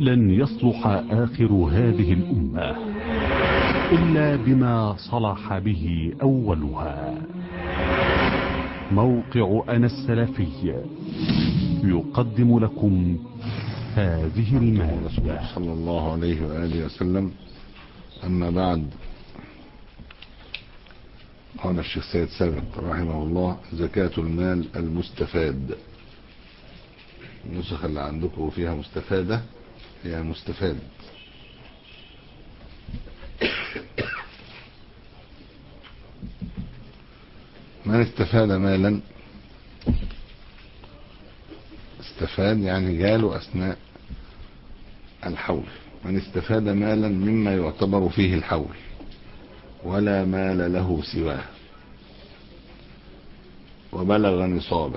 لن يصلح آخر هذه الأمة إلا بما صلح به أولها موقع أنا السلفي يقدم لكم هذه المادة صلى الله عليه وآله وسلم أما بعد قال الشيخ سيد سابق رحمه الله زكاة المال المستفاد النسخ اللي عندكم فيها مستفادة هي مستفاد من استفاد مالا استفاد يعني جاله أثناء الحول من استفاد مالا مما يعتبر فيه الحول ولا مال له سواه وبلغ نصابا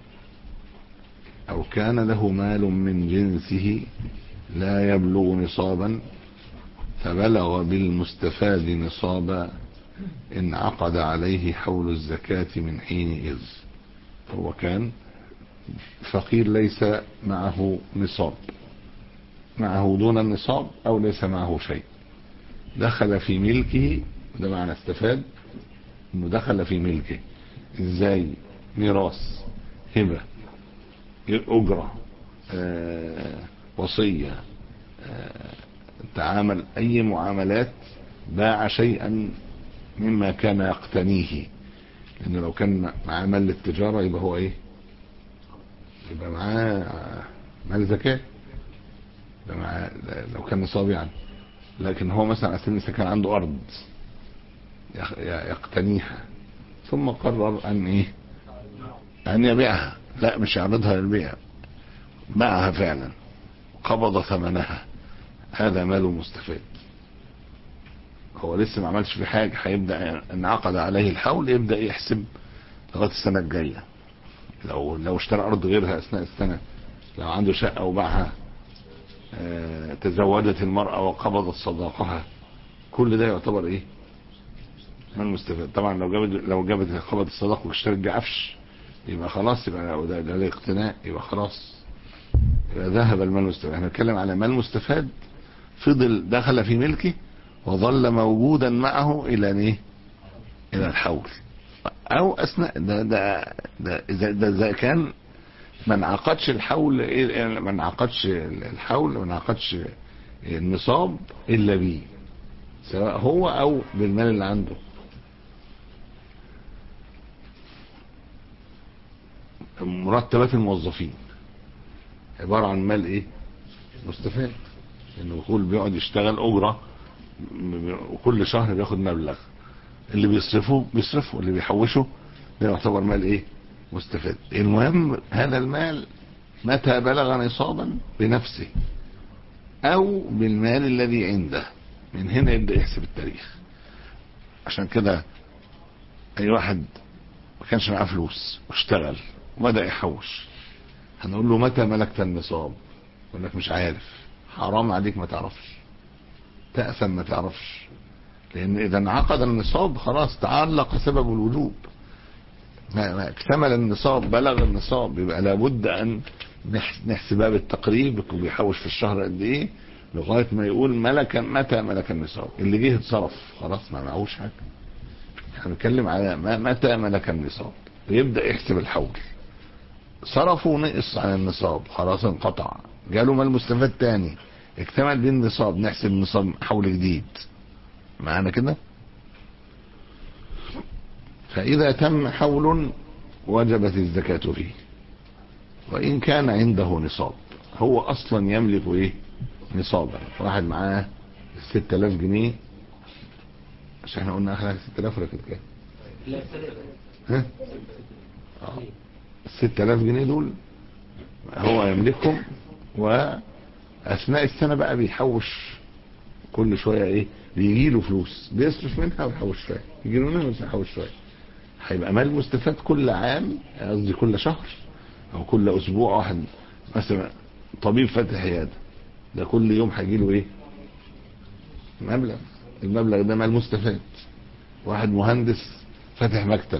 أو كان له مال من جنسه لا يبلغ نصابا فبلغ بالمستفاد نصابا انعقد عليه حول الزكاة من حين إذ هو كان فقير ليس معه نصاب معه دون النصاب أو ليس معه شيء دخل في ملكه ده معنى استفاد انه دخل في ملكه ازاي ميراث هبة أجرة آه، وصية آه، تعامل أي معاملات باع شيئا مما كان يقتنيه لأنه لو كان معاه مال للتجارة يبقى هو إيه يبقى معاه مال زكاة يبقى معاه لو كان نصاب يعني لكن هو مثلا على سبيل المثال كان عنده أرض يقتنيها ثم قرر أن إيه أن يبيعها لا مش يعرضها للبيع باعها فعلا قبض ثمنها هذا مال مستفاد هو لسه ما عملش في حاجة هيبدأ انعقد عليه الحول يبدأ يحسب لغاية السنة الجاية لو لو اشترى أرض غيرها أثناء السنة لو عنده شقة وباعها اه تزوجت المرأة وقبضت صداقها كل ده يعتبر ايه مال مستفاد طبعا لو جابت لو جابت قبضت الصداقة واشترت بعفش يبقى خلاص يبقى ده, ده الاقتناء يبقى خلاص يبقى ذهب المال المستفاد احنا بنتكلم على مال مستفاد فضل دخل في ملكه وظل موجودا معه الى ايه الى الحول او اثناء ده ده ده اذا ده, ده كان ما انعقدش الحول ما انعقدش الحول ما انعقدش النصاب الا بيه سواء هو او بالمال اللي عنده مرتبات الموظفين عبارة عن مال ايه مستفاد انه كل بيقعد يشتغل اجرة وكل شهر بياخد مبلغ اللي بيصرفه بيصرفه اللي بيحوشه ده يعتبر مال ايه مستفاد المهم هذا المال متى بلغ نصابا بنفسه او بالمال الذي عنده من هنا يبدأ يحسب التاريخ عشان كده اي واحد ما كانش معاه فلوس واشتغل وبدأ يحوش هنقول له متى ملكت النصاب يقول لك مش عارف حرام عليك ما تعرفش تأثم ما تعرفش لأن إذا انعقد النصاب خلاص تعلق سبب الوجوب ما, ما اكتمل النصاب بلغ النصاب يبقى لابد أن نحسبها بالتقريب وبيحوش في الشهر قد إيه لغاية ما يقول ملك متى ملك النصاب اللي جه اتصرف خلاص ما معهوش حاجة احنا بنتكلم على متى ملك النصاب ويبدأ يحسب الحول صرفوا نقص عن النصاب خلاص انقطع جاله مال مستفاد تاني اكتمل بين النصاب نحسب نصاب حول جديد معانا كده فإذا تم حول وجبت الزكاة فيه وإن كان عنده نصاب هو أصلا يملك إيه نصابا واحد معاه 6000 جنيه عشان احنا قلنا اخر 6000 ولا كده كام؟ ها؟ اه 6000 جنيه دول هو يملكهم واثناء السنه بقى بيحوش كل شويه ايه بيجي له فلوس بيصرف منها ويحوش شويه يجي له منها ويحوش شويه هيبقى مال مستفاد كل عام قصدي كل شهر او كل اسبوع واحد مثلا طبيب فاتح عياده ده كل يوم هيجي له ايه مبلغ المبلغ ده مال مستفاد واحد مهندس فاتح مكتب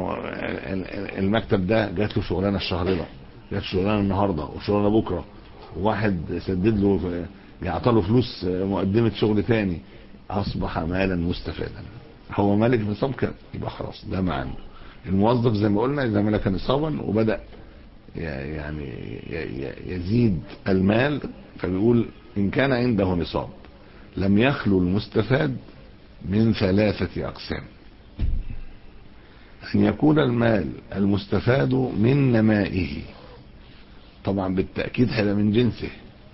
والمكتب ده جات له شغلانه الشهر ده جات شغلانه النهارده وشغلانه بكره واحد سدد له يعطى له فلوس مقدمة شغل تاني اصبح مالا مستفادا هو مالك نصاب كام يبقى خلاص ده معنى الموظف زي ما قلنا اذا ملك نصابا وبدأ يعني يزيد المال فبيقول ان كان عنده نصاب لم يخلو المستفاد من ثلاثة اقسام ان يكون المال المستفاد من نمائه طبعا بالتأكيد هذا من جنسه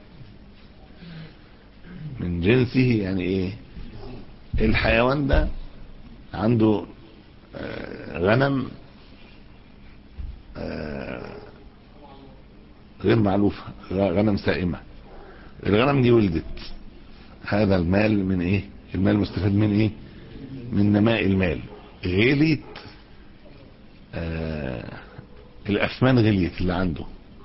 من جنسه يعني ايه الحيوان ده عنده غنم غير معلوفة غنم سائمة الغنم دي ولدت هذا المال من ايه المال المستفاد من ايه من نماء المال غليت آه الأثمان غليت اللي عنده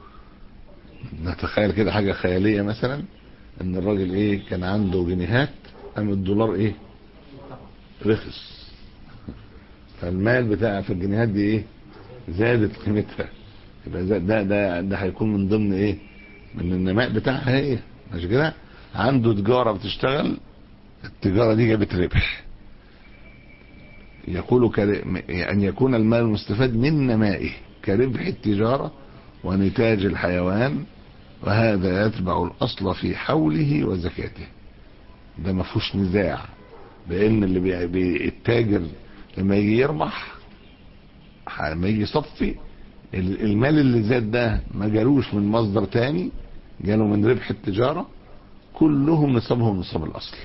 نتخيل كده حاجة خيالية مثلا ان الراجل ايه كان عنده جنيهات قام الدولار ايه رخص فالمال بتاع في الجنيهات دي ايه زادت قيمتها يبقى ده ده ده هيكون من ضمن ايه من النماء بتاعها ايه مش كده عنده تجارة بتشتغل التجارة دي جابت ربح يقول أن يكون المال المستفاد من نمائه كربح التجارة ونتاج الحيوان وهذا يتبع الأصل في حوله وزكاته ده ما فيهوش نزاع بأن اللي بي... بي... التاجر لما يجي يربح لما يجي يصفي المال اللي زاد ده ما جالوش من مصدر تاني جاله من ربح التجارة كلهم نصابهم نصاب الأصل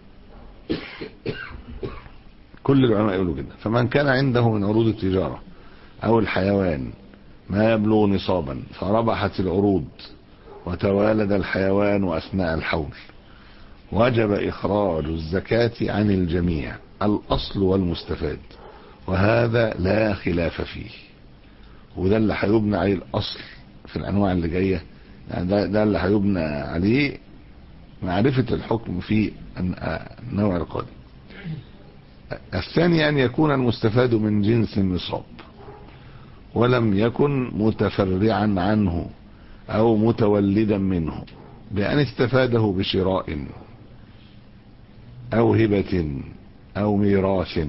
كل العلماء يقولوا كده فمن كان عنده من عروض التجارة أو الحيوان ما يبلغ نصابا فربحت العروض وتوالد الحيوان أثناء الحول وجب إخراج الزكاة عن الجميع الأصل والمستفاد وهذا لا خلاف فيه وده اللي هيبنى عليه الأصل في الأنواع اللي جاية يعني ده, ده اللي هيبنى عليه معرفة الحكم في النوع القادم الثاني أن يكون المستفاد من جنس النصاب ولم يكن متفرعا عنه أو متولدا منه بأن استفاده بشراء أو هبة أو ميراث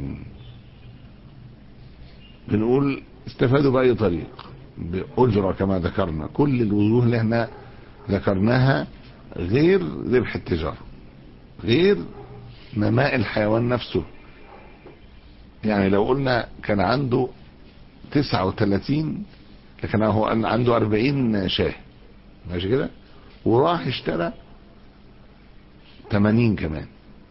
بنقول استفادوا بأي طريق بأجرة كما ذكرنا كل الوجوه اللي احنا ذكرناها غير ربح التجارة غير نماء الحيوان نفسه يعني لو قلنا كان عنده 39 لكن هو عنده 40 شاه ماشي كده وراح اشترى 80 كمان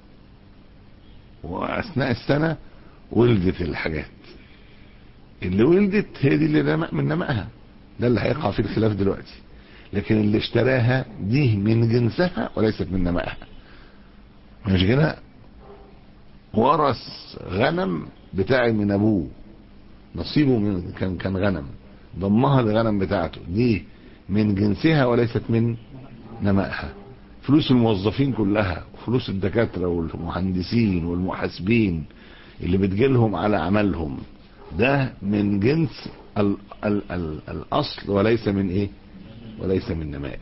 واثناء السنة ولدت الحاجات اللي ولدت هي دي اللي نمأ من نمأها ده اللي هيقع فيه الخلاف دلوقتي لكن اللي اشتراها دي من جنسها وليست من نمأها مش كده ورث غنم بتاعي من ابوه نصيبه من كان كان غنم ضمها الغنم بتاعته دي من جنسها وليست من نمائها فلوس الموظفين كلها وفلوس الدكاترة والمهندسين والمحاسبين اللي بتجيلهم على عملهم ده من جنس ال ال ال الأصل وليس من إيه وليس من نمائه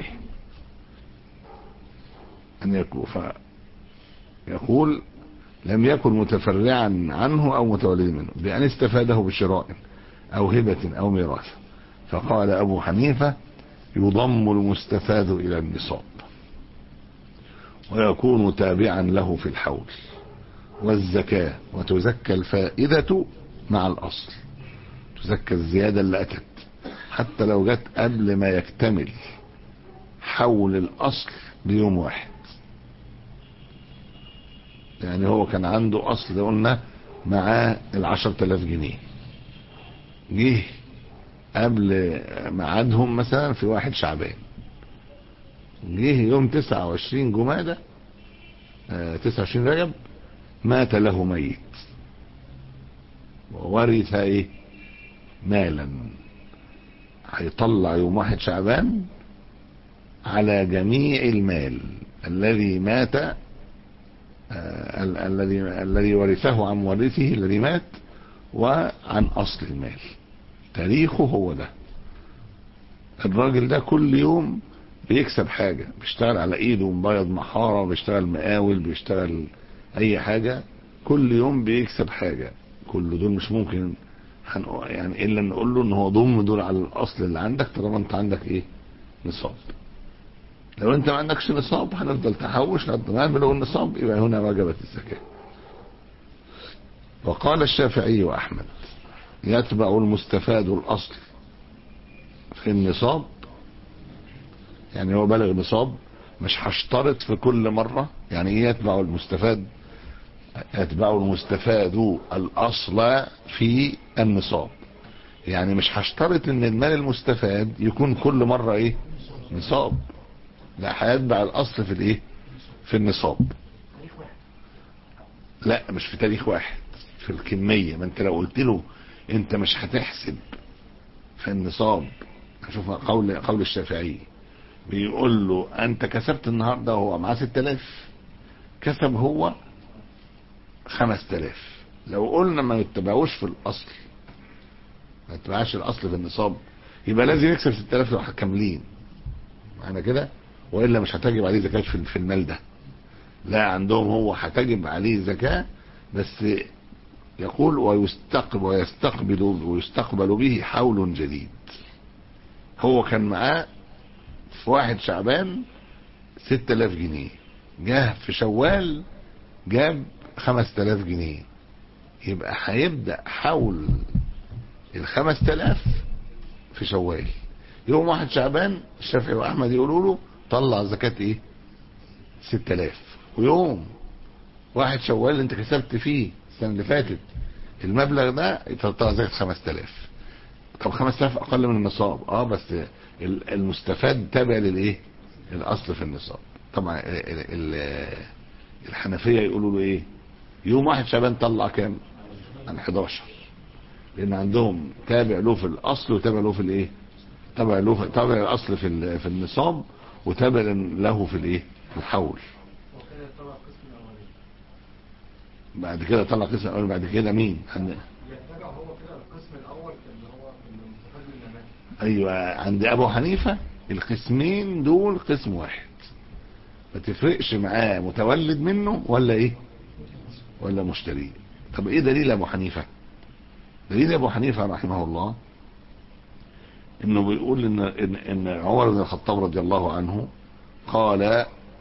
أن يكون يقول لم يكن متفرعا عنه أو متولدا منه بأن استفاده بشراء أو هبة أو ميراث فقال أبو حنيفة يضم المستفاد إلى النصاب ويكون تابعا له في الحول والزكاة وتزكى الفائدة مع الأصل تزكى الزيادة اللي أتت حتى لو جت قبل ما يكتمل حول الأصل بيوم واحد يعني هو كان عنده أصل قلنا معاه العشر تلاف جنيه جه قبل ميعادهم مثلا في واحد شعبان جه يوم تسعة وعشرين جمادة تسعة وعشرين رجب مات له ميت وورث ايه مالا هيطلع يوم واحد شعبان على جميع المال الذي مات آه الذي الذي ورثه عن مورثه الذي مات وعن اصل المال تاريخه هو ده الراجل ده كل يوم بيكسب حاجة بيشتغل على ايده مبيض محارة بيشتغل مقاول بيشتغل اي حاجة كل يوم بيكسب حاجة كل دول مش ممكن هنقو- يعني الا نقول له ان هو ضم دول على الاصل اللي عندك طالما انت عندك ايه نصاب لو انت ما عندكش نصاب هنفضل تحوش لغايه ما نعمل النصاب يبقى هنا وجبت الزكاه وقال الشافعي واحمد يتبع المستفاد الاصل في النصاب يعني هو بلغ نصاب مش هشترط في كل مرة يعني ايه يتبع المستفاد يتبع المستفاد الاصل في النصاب يعني مش هشترط ان المال المستفاد يكون كل مرة ايه نصاب لا هيتبع الاصل في الايه في النصاب لا مش في تاريخ واحد في الكمية ما انت لو قلت له انت مش هتحسب في النصاب شوف قول قول الشافعي بيقول له انت كسبت النهارده وهو معاه 6000 كسب هو 5000 لو قلنا ما يتبعوش في الاصل ما يتبعش الاصل في النصاب يبقى لازم يكسب 6000 لو كاملين معنى كده والا مش هتجب عليه زكاه في في المال ده لا عندهم هو هتجب عليه زكاه بس يقول ويستقبل ويستقبل ويستقبل به حول جديد هو كان معاه في واحد شعبان ستة آلاف جنيه جه في شوال جاب خمس تلاف جنيه يبقى هيبدأ حول الخمس تلاف في شوال يوم واحد شعبان الشافعي واحمد يقولوا له طلع زكاة ايه ستة آلاف ويوم واحد شوال اللي انت كسبت فيه السنة اللي فاتت المبلغ ده يطلع زكاة خمس تلاف طب خمس تلاف اقل من النصاب اه بس ال- المستفاد تابع للايه الاصل في النصاب طبعا ال- ال- الحنفية يقولوا له ايه يوم واحد شعبان طلع كام عن 11 لان عندهم تابع له في الاصل وتابع له في الايه تابع له في تابع الاصل في ال- في النصاب وتابع له في الايه في الحول وكده طبعا القسم الاولاني بعد كده طلع قسم الاول بعد كده مين هن- يتبع هو كده القسم الاول اللي هو المستفاد من النماذج ايوه عند ابو حنيفه القسمين دول قسم واحد ما تفرقش معاه متولد منه ولا ايه ولا مشتري طب ايه دليل ابو حنيفه دليل ابو حنيفه رحمه الله انه بيقول ان ان, إن عمر بن الخطاب رضي الله عنه قال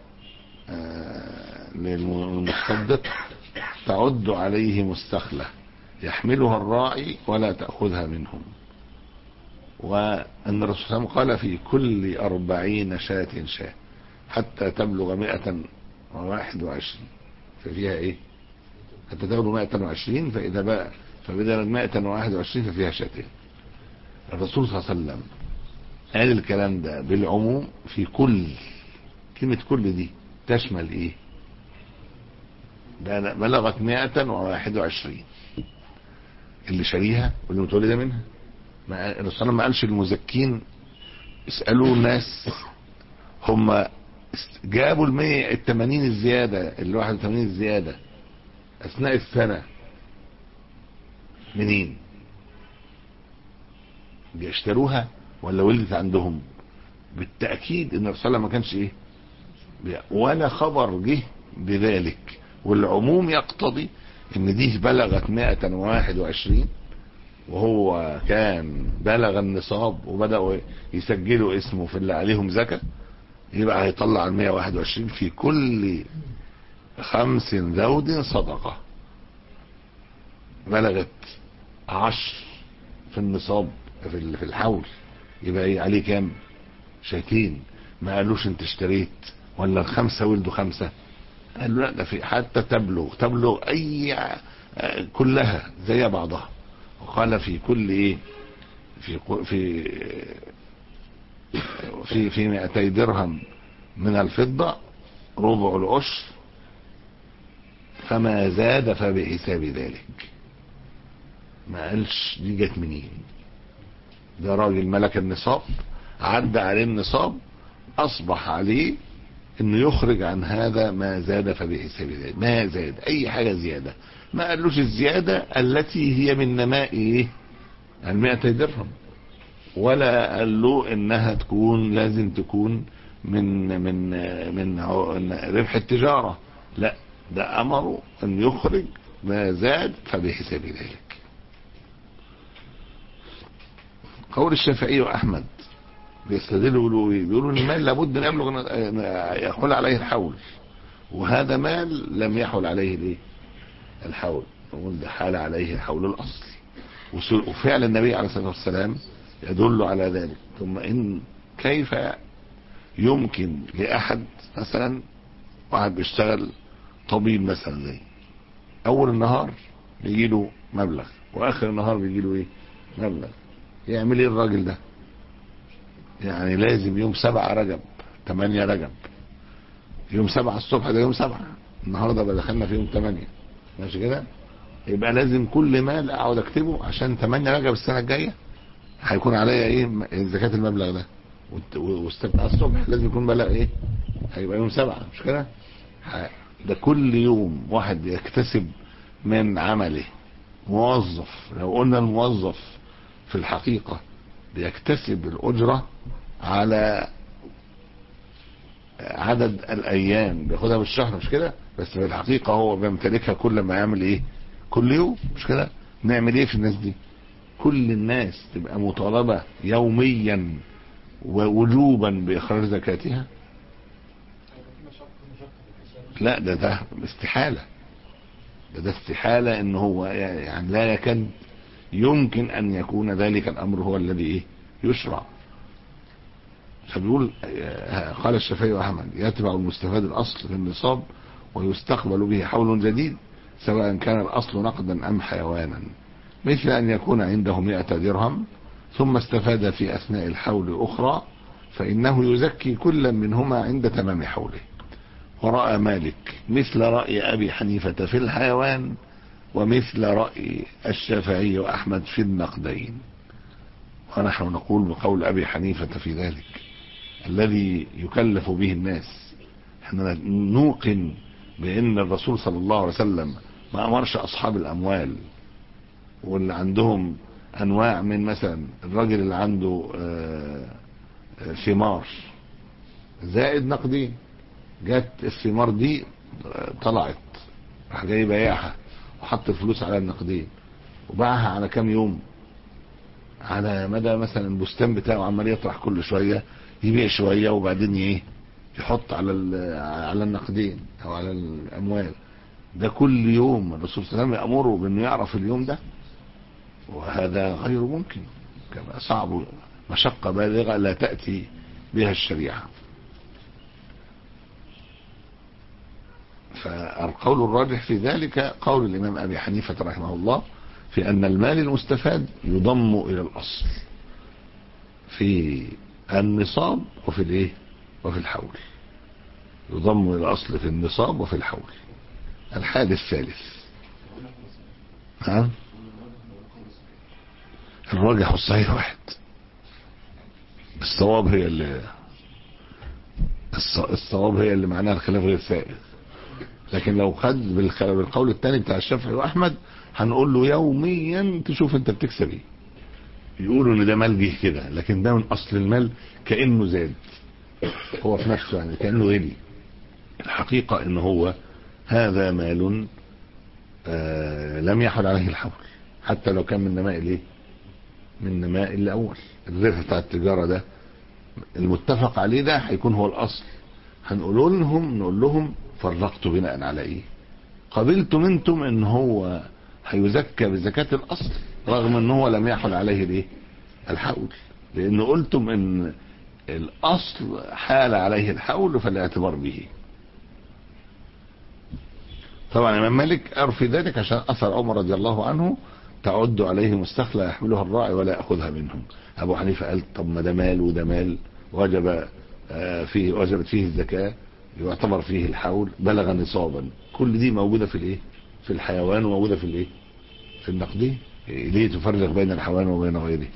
آه، للمصدق تعد عليه مستخلة يحملها الراعي ولا تأخذها منهم وأن الرسول صلى الله عليه وسلم قال في كل أربعين شاة شاة حتى تبلغ مائة وواحد وعشرين ففيها ايه حتى تبلغ مائة وعشرين فإذا بقى فإذا مائة وواحد وعشرين ففيها شاتين الرسول صلى الله عليه وسلم قال الكلام ده بالعموم في كل كلمة كل دي تشمل ايه ده بلغت مائة وواحد وعشرين اللي شاريها واللي متولدة منها ما الرسول ما قالش المزكين اسألوا الناس هم جابوا المية التمانين الزيادة الواحد وثمانين الزيادة اثناء السنة منين بيشتروها ولا ولدت عندهم بالتأكيد ان الرسول ما كانش ايه بي- ولا خبر جه بذلك والعموم يقتضي ان دي بلغت 121 وهو كان بلغ النصاب وبدأوا يسجلوا اسمه في اللي عليهم زكاة يبقى هيطلع ال 121 في كل خمس ذود صدقة بلغت عشر في النصاب في ال- في الحول يبقى ايه عليه كام شاتين ما قالوش انت اشتريت ولا الخمسة ولدوا خمسة قال له لا ده في حتى تبلغ تبلغ اي ع- كلها زي بعضها وقال في كل ايه في قو- في في في 200 درهم من الفضة ربع العشر فما زاد فبحساب ذلك ما قالش دي جت منين ده راجل ملك النصاب عدى عليه النصاب اصبح عليه انه يخرج عن هذا ما زاد فبحساب ذلك ما زاد اي حاجة زيادة ما قالوش الزيادة التي هي من نماء ايه المائة درهم ولا قال له انها تكون لازم تكون من من من عو- ربح التجارة لا ده أمره أن يخرج ما زاد فبحساب ذلك قول الشافعي وأحمد بيستدلوا بيقولوا إيه؟ بيقولوا ان المال لابد ان يبلغ أن يحول عليه الحول وهذا مال لم يحول عليه الايه الحول نقول ده حال عليه الحول الاصل وس- وفعل النبي عليه الصلاه والسلام يدل على ذلك ثم ان كيف يمكن لاحد مثلا واحد بيشتغل طبيب مثلا زي اول النهار بيجي له مبلغ واخر النهار بيجي له ايه مبلغ يعمل ايه الراجل ده يعني لازم يوم سبعة رجب تمانية رجب يوم سبعة الصبح ده يوم سبعة النهاردة بقى دخلنا في يوم تمانية ماشي كده يبقى لازم كل مال اقعد اكتبه عشان تمانية رجب السنة الجاية هيكون عليا ايه م- زكاة المبلغ ده والت- والسبعة الصبح لازم يكون بلغ ايه هيبقى يوم سبعة مش كده ه- ده كل يوم واحد يكتسب من عمله موظف لو قلنا الموظف في الحقيقة بيكتسب الأجرة على عدد الأيام بياخدها بالشهر مش كده بس في الحقيقة هو بيمتلكها كل ما يعمل إيه كل يوم مش كده نعمل إيه في الناس دي كل الناس تبقى مطالبة يوميا ووجوبا بإخراج زكاتها لا ده ده استحالة ده ده استحالة ان هو يعني لا يكاد يمكن ان يكون ذلك الامر هو الذي ايه يشرع فبيقول آه، قال الشافعي واحمد يتبع المستفاد الاصل في النصاب ويستقبل به حول جديد سواء كان الاصل نقدا ام حيوانا مثل ان يكون عنده مئة درهم ثم استفاد في اثناء الحول اخرى فانه يزكي كلا منهما عند تمام حوله ورأى مالك مثل رأي أبي حنيفة في الحيوان ومثل رأي الشافعي وأحمد في النقدين ونحن نقول بقول أبي حنيفة في ذلك الذي يكلف به الناس احنا نوقن بأن الرسول صلى الله عليه وسلم ما أمرش أصحاب الأموال واللي عندهم أنواع من مثلا الراجل اللي عنده آه، آه، ثمار زائد نقدين جت الثمار دي طلعت راح جاي بايعها وحط الفلوس على النقدين وباعها على كام يوم على مدى مثلا البستان بتاعه عمال يطرح كل شويه يبيع شويه وبعدين ايه يحط على ال- على النقدين او على الاموال ده كل يوم الرسول صلى الله عليه وسلم يامره بانه يعرف اليوم ده وهذا غير ممكن كما صعب مشقه بالغه لا تاتي بها الشريعه فالقول الراجح في ذلك قول الإمام أبي حنيفة رحمه الله في أن المال المستفاد يضم إلى الأصل في النصاب وفي الإيه وفي الحول يضم إلى الأصل في النصاب وفي الحول الحال الثالث ها الراجح والصحيح واحد الصواب هي اللي الص- الصواب هي اللي معناها الخلاف غير سائغ لكن لو خد بالخ- بالقول الثاني بتاع الشافعي واحمد هنقول له يوميا تشوف انت بتكسب ايه يقولوا ان ده مال جه كده لكن ده من اصل المال كانه زاد هو في نفسه يعني كانه غلي الحقيقه ان هو هذا مال آه لم يحل عليه الحول حتى لو كان من نماء الايه من نماء الاول الربح بتاع التجاره ده المتفق عليه ده هيكون هو الاصل هنقول لهم نقول لهم فرقتوا بناء على ايه قبلتم انتم ان هو هيزكى بزكاة الاصل رغم ان هو لم يحل عليه الايه الحول لان قلتم ان الاصل حال عليه الحول فالاعتبار به طبعا الامام مالك ارى في ذلك عشان اثر عمر رضي الله عنه تعد عليه مستخلى يحملها الراعي ولا ياخذها منهم ابو حنيفه قال طب ما ده مال وده مال وجب آه، فيه وجبت فيه الزكاه يعتبر فيه الحول بلغ نصابا كل دي موجوده في الايه في الحيوان وموجوده في الايه في النقدين إيه، ليه تفرق بين الحيوان وبين غيره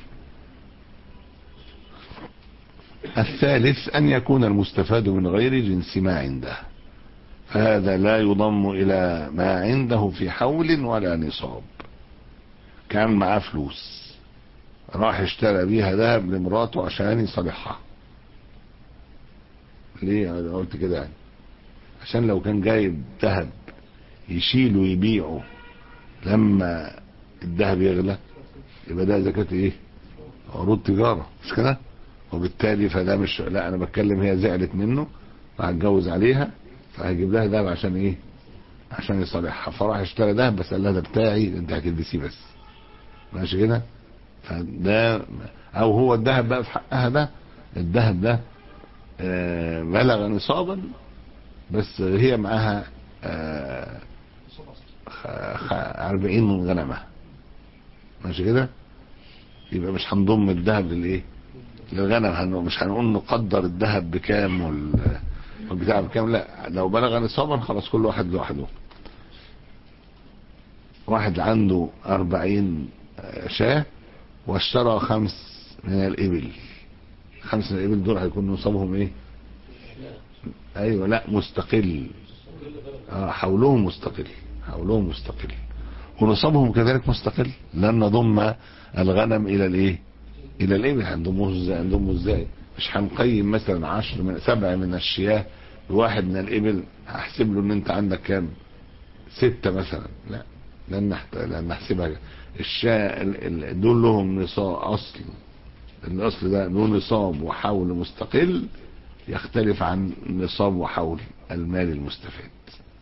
الثالث ان يكون المستفاد من غير جنس ما عنده فهذا لا يضم الى ما عنده في حول ولا نصاب كان معاه فلوس راح اشترى بيها ذهب لمراته عشان يصالحها ليه انا قلت كده يعني عشان لو كان جايب ذهب يشيله ويبيعه لما الذهب يغلى يبقى ده زكاة ايه عروض تجارة مش كده وبالتالي فده مش لا انا بتكلم هي زعلت منه وهتجوز عليها فهجيب لها دهب عشان ايه عشان يصالحها فراح اشترى دهب بس قال لها ده بتاعي انت هتلبسيه بس ماشي كده فده او هو الذهب بقى في حقها ده الذهب ده آه، بلغ نصابا بس هي معاها آه، خ- خ- أربعين من غنمها ماشي كده يبقى مش هنضم الذهب للايه للغنم هن- مش هنقول نقدر الذهب بكام وال- والبتاع بكام لا لو بلغ نصابا خلاص كل واحد لوحده واحد عنده أربعين شاة واشترى خمس من الإبل خمس من الإبل دول هيكون نصابهم إيه أيوة لا مستقل آه حولهم مستقل حولهم مستقل ونصابهم كذلك مستقل لن نضم الغنم إلى الإيه إلى الإبل هنضمه إزاي هنضمه إزاي مش هنقيم مثلا عشر من سبع من الشياه بواحد من الإبل هحسب له إن أنت عندك كام ستة مثلا لا لن نحت... لن نحسبها الشاء ال- ال- دول لهم نصاب اصل الاصل ده له نصاب وحول مستقل يختلف عن نصاب وحول المال المستفاد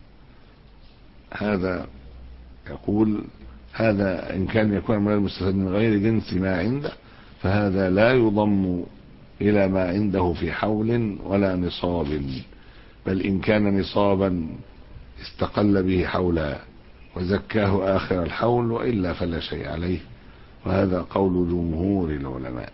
هذا يقول هذا ان كان يكون المال المستفاد من غير جنس ما عنده فهذا لا يضم الى ما عنده في حول ولا نصاب بل ان كان نصابا استقل به حولا وزكاه آخر الحول وإلا فلا شيء عليه وهذا قول جمهور العلماء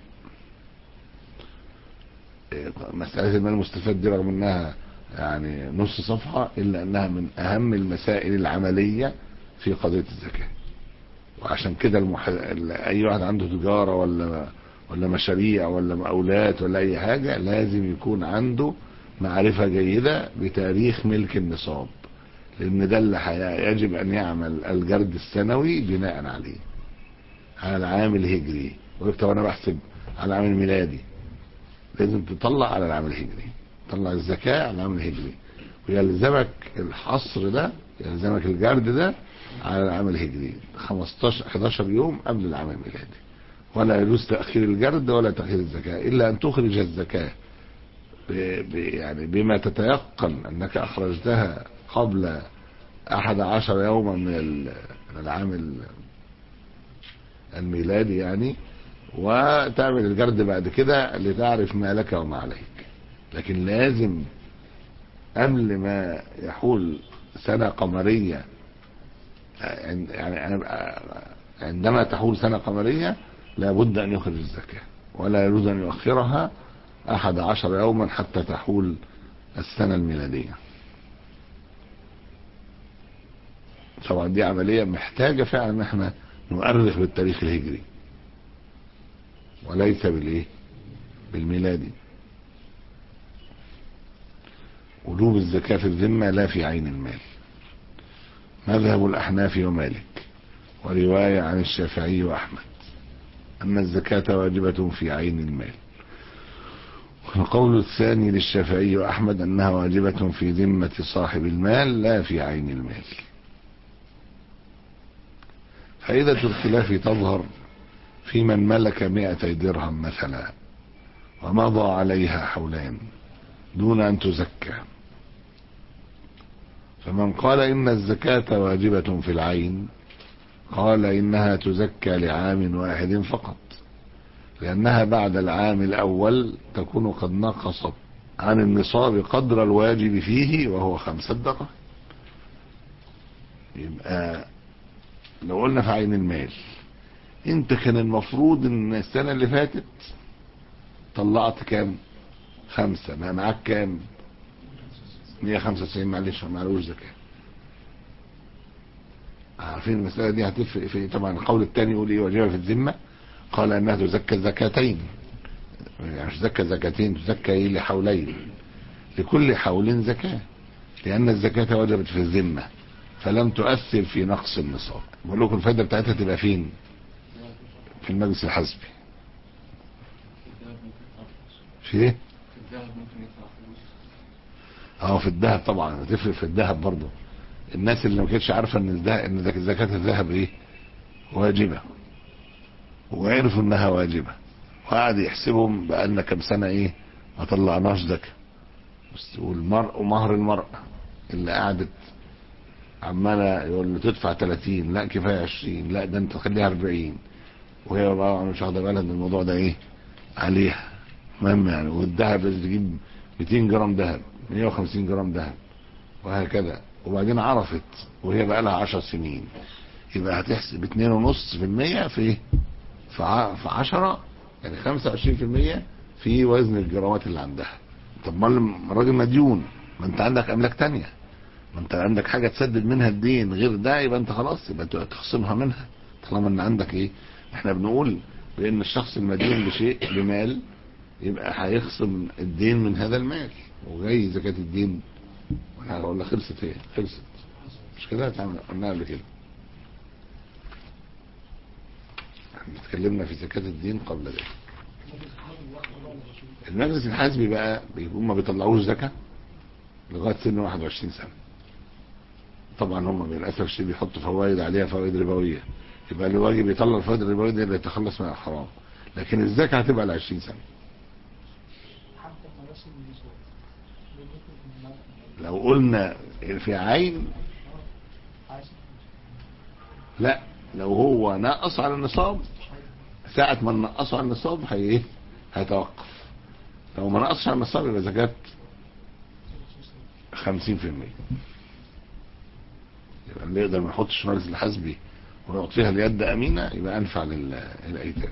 إيه، مسألة المال المستفاد دي رغم انها يعني نص صفحة الا انها من اهم المسائل العملية في قضية الزكاة وعشان كده المح... ال- اي واحد عنده تجارة ولا ولا مشاريع ولا مقاولات ولا اي حاجة لازم يكون عنده معرفة جيدة بتاريخ ملك النصاب لان ده اللي حي- يجب ان يعمل الجرد السنوي بناء عليه على العام الهجري وقلت وانا بحسب على العام الميلادي لازم تطلع على العام الهجري تطلع الزكاة على العام الهجري ويلزمك الحصر ده يلزمك الجرد ده على العام الهجري 15 11 يوم قبل العام الميلادي ولا يجوز تأخير الجرد ولا تأخير الزكاة إلا أن تخرج الزكاة ب ب يعني بما تتيقن أنك أخرجتها قبل أحد عشر يوما من ال- من العام ال- الميلادي يعني وتعمل الجرد بعد كده لتعرف ما لك وما عليك لكن لازم قبل ما يحول سنة قمرية عند- يعني عندما تحول سنة قمرية لابد أن يخرج الزكاة ولا يجوز أن يؤخرها أحد عشر يوما حتى تحول السنة الميلادية طبعا دي عملية محتاجة فعلا ان احنا نؤرخ بالتاريخ الهجري وليس بالايه بالميلادي وجوب الزكاة في الذمة لا في عين المال مذهب الأحناف ومالك ورواية عن الشافعي وأحمد أن الزكاة واجبة في عين المال والقول الثاني للشافعي وأحمد أنها واجبة في ذمة صاحب المال لا في عين المال فائدة الخلاف تظهر في من ملك مئتي درهم مثلا ومضى عليها حولان دون أن تزكى فمن قال إن الزكاة واجبة في العين قال إنها تزكى لعام واحد فقط لأنها بعد العام الأول تكون قد نقصت عن النصاب قدر الواجب فيه وهو خمسة دقائق يبقى لو قلنا في عين المال انت كان المفروض ان السنة اللي فاتت طلعت كام خمسة ما معاك كام 195 معلش ما معلوش زكاة عارفين المسألة دي هتفرق في طبعا القول الثاني يقول ايه واجبة في الذمة قال انها تزكى زكاتين يعني مش تزكى زكاتين تزكى ايه لحولين لكل حول زكاة لان الزكاة وجبت في الذمة فلم تؤثر في نقص النصاب بقول لكم الفائدة بتاعتها تبقى فين في المجلس الحزبي في ايه الذهب ممكن يدفع فلوس اه في الذهب طبعا هتفرق في الذهب برضه الناس اللي ما كانتش عارفه ان الذهب ان زك- زكاه الذهب ايه واجبه وعرفوا انها واجبه وقعد يحسبهم بقالنا كام سنه ايه ما طلعناش زكاه بس والمرء ومهر المرأة اللي قعدت عمالة يقول له تدفع 30 لا كفاية 20 لا ده انت تخليها 40 وهي بقى مش واخدة بالها ان الموضوع ده ايه عليها مهم يعني والذهب لازم تجيب 200 جرام ذهب 150 جرام ذهب وهكذا وبعدين عرفت وهي بقى لها 10 سنين يبقى هتحسب 2.5% في ايه؟ في ع- في 10 يعني 25% في وزن الجرامات اللي عندها طب ما الراجل مديون ما انت عندك املاك تانية ما انت عندك حاجة تسدد منها الدين غير ده يبقى انت خلاص يبقى انت تخصمها منها طالما ان عندك ايه احنا بنقول بان الشخص المدين بشيء بمال يبقى هيخصم الدين من هذا المال وجاي زكاة الدين وانا هقول لك خلصت هي خلصت مش كده هتعمل قلناها قبل كده احنا اتكلمنا في زكاة الدين قبل ذلك المجلس الحاسبي بقى بيكون ما بيطلعوش زكاة لغاية سن 21 سنة طبعا هم للأسف الشديد بيحطوا فوائد عليها فوائد ربوية يبقى اللي واجب يطلع الفوائد الربوية دي اللي يتخلص من الحرام لكن الزكاة هتبقى ل 20 سنة حتى مراسم النسوة لو قلنا في عين عايز لا لو هو نقص على النصاب ساعة ما نقصه على النصاب هي ايه هيتوقف لو ما نقصش على النصاب يبقى زكاة 50% يبقى اللي يقدر ما يحطش مجلس الحسبي ويعطيها اليد امينه يبقى انفع لل- للايتام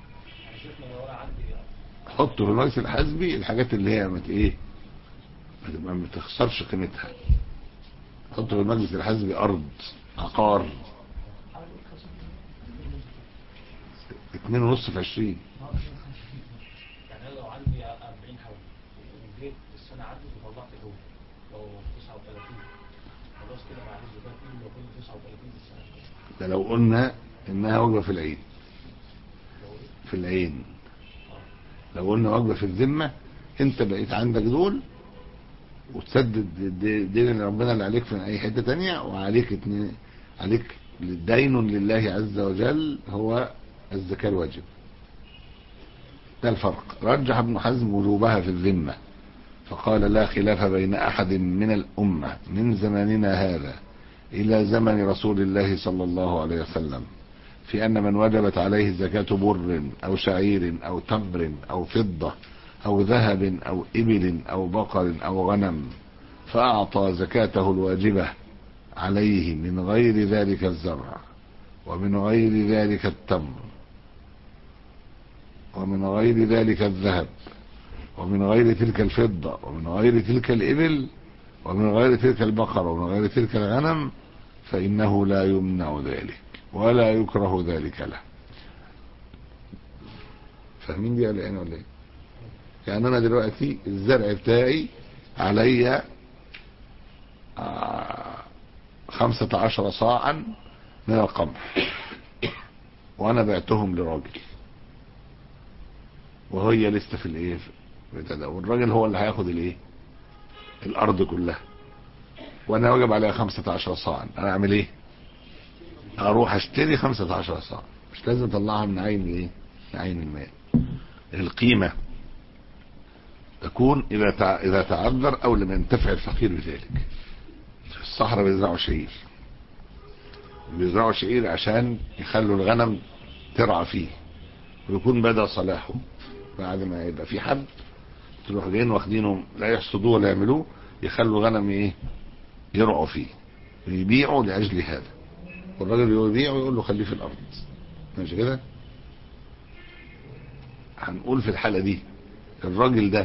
حطوا في المجلس الحسبي الحاجات اللي هي مت ايه ما تبقى ما تخسرش قيمتها حطوا في المجلس الحسبي ارض عقار اتنين ونص في عشرين يعني انا لو عندي 40 حول وجيت السنه عدت وطلعت الاول لو 39 خلاص كده بعد الزكاه كله لو كنت 39 السنه ده لو قلنا انها وجبه في العين في العين لو قلنا وجبه في الذمه انت بقيت عندك دول وتسدد الدين اللي ربنا اللي عليك في اي حته تانية وعليك اتنين عليك دين لله عز وجل هو الزكاه الواجب ده الفرق رجح ابن حزم وجوبها في الذمه فقال لا خلاف بين احد من الامه من زماننا هذا إلى زمن رسول الله صلى الله عليه وسلم في أن من وجبت عليه زكاة بر أو شعير أو تمر أو فضة أو ذهب أو إبل أو بقر أو غنم فأعطى زكاته الواجبة عليه من غير ذلك الزرع ومن غير ذلك التمر ومن غير ذلك الذهب ومن غير تلك الفضة ومن غير تلك الإبل ومن غير تلك البقر ومن غير تلك الغنم فإنه لا يمنع ذلك ولا يكره ذلك له فاهمين دي ولا ايه ولا ايه يعني انا دلوقتي الزرع بتاعي عليا آه، خمسة عشر صاعا من القمح وانا بعتهم لراجل وهي لسه في الايه في بتاع ده. والراجل هو اللي هياخد الايه الارض كلها وانا واجب عليها خمسة عشر صاعا انا اعمل ايه اروح اشتري خمسة عشر صاع مش لازم اطلعها من عين ايه من عين المال القيمة تكون اذا تع... اذا تعذر او لم ينتفع الفقير بذلك في الصحراء بيزرعوا شعير بيزرعوا شعير عشان يخلوا الغنم ترعى فيه ويكون بدا صلاحه بعد ما يبقى في حد تروح جايين واخدينه لا يحصدوه ولا يعملوه يخلوا غنم ايه يرعوا فيه ويبيعوا لاجل هذا والراجل يبيع ويقول له خليه في الارض ماشي كده هنقول في الحالة دي الراجل ده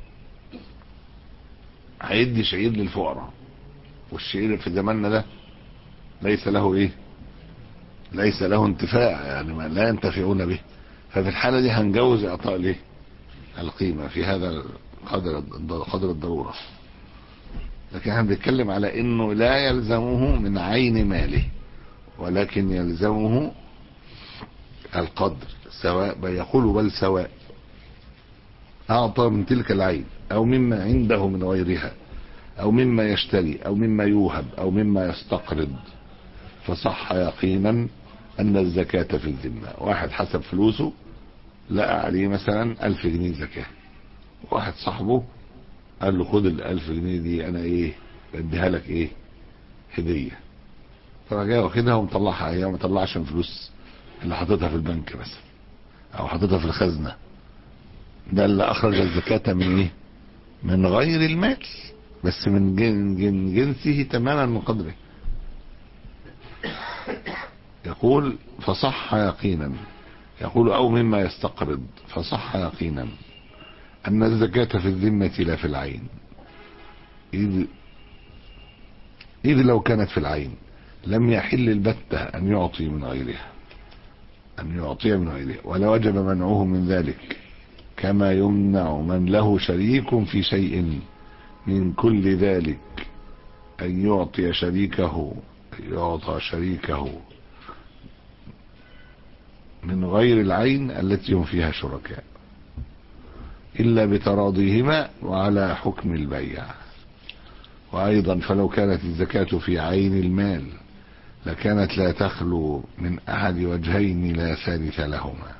هيدي شعير للفقراء والشعير في زماننا ده ليس له ايه ليس له انتفاع يعني ما لا ينتفعون به ففي الحالة دي هنجوز اعطاء الايه القيمة في هذا قدر قدر الضرورة لكن احنا بنتكلم على انه لا يلزمه من عين ماله ولكن يلزمه القدر سواء بل يقول بل سواء أعطى من تلك العين أو مما عنده من غيرها أو مما يشتري أو مما يوهب أو مما يستقرض فصح يقينا أن الزكاة في الذمة واحد حسب فلوسه لقى عليه مثلا ألف جنيه زكاة واحد صاحبه قال له خد الألف جنيه دي أنا إيه بديها لك إيه هدية فجاي واخدها ومطلعها هي ما طلعش الفلوس اللي حاططها في البنك مثلا أو حاططها في الخزنة ده اللي أخرج الزكاة من إيه من غير المال بس من جن جن جنسه تماما من قدره يقول فصح يقينا يقول أو مما يستقرض فصح يقينا أن الزكاة في الذمة لا في العين إذ, إذ لو كانت في العين لم يحل البتة أن يعطي من غيرها أن يعطي من غيرها ولا وجب منعه من ذلك كما يمنع من له شريك في شيء من كل ذلك أن يعطي شريكه يعطى شريكه من غير العين التي هم فيها شركاء إلا بتراضيهما وعلى حكم البيع وأيضا فلو كانت الزكاة في عين المال لكانت لا تخلو من أحد وجهين لا ثالث لهما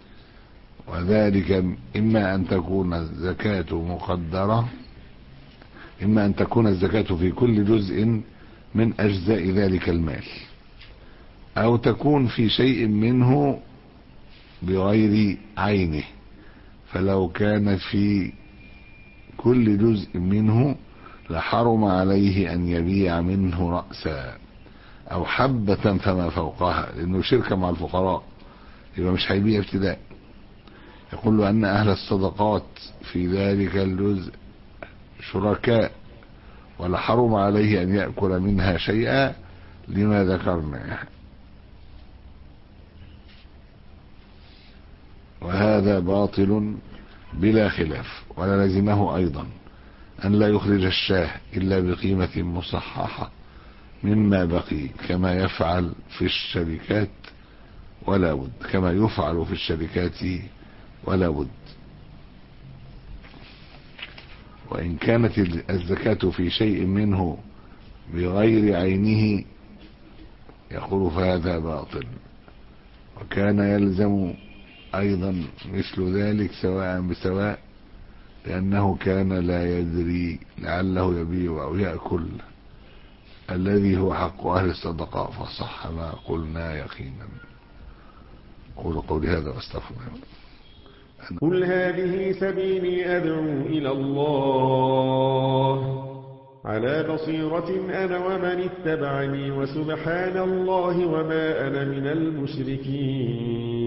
وذلك إما أن تكون الزكاة مقدرة إما أن تكون الزكاة في كل جزء من أجزاء ذلك المال أو تكون في شيء منه بغير عينه فلو كانت في كل جزء منه لحرم عليه أن يبيع منه رأسا أو حبة فما فوقها لأنه شركة مع الفقراء يبقى مش هيبيع ابتداء يقول له أن أهل الصدقات في ذلك الجزء شركاء ولحرم عليه أن يأكل منها شيئا لما ذكرنا وهذا باطل بلا خلاف ولا لزمه أيضا أن لا يخرج الشاه إلا بقيمة مصححة مما بقي كما يفعل في الشركات ولا بد كما يفعل في الشركات ولا بد وإن كانت الزكاة في شيء منه بغير عينه يقول فهذا باطل وكان يلزم أيضا مثل ذلك سواء بسواء لأنه كان لا يدري لعله يبيع أو يأكل الذي هو حق أهل الصدقاء فصح ما قلنا يقينا قول قولي هذا واستغفر الله قل هذه سبيلي أدعو إلى الله على بصيرة أنا ومن اتبعني وسبحان الله وما أنا من المشركين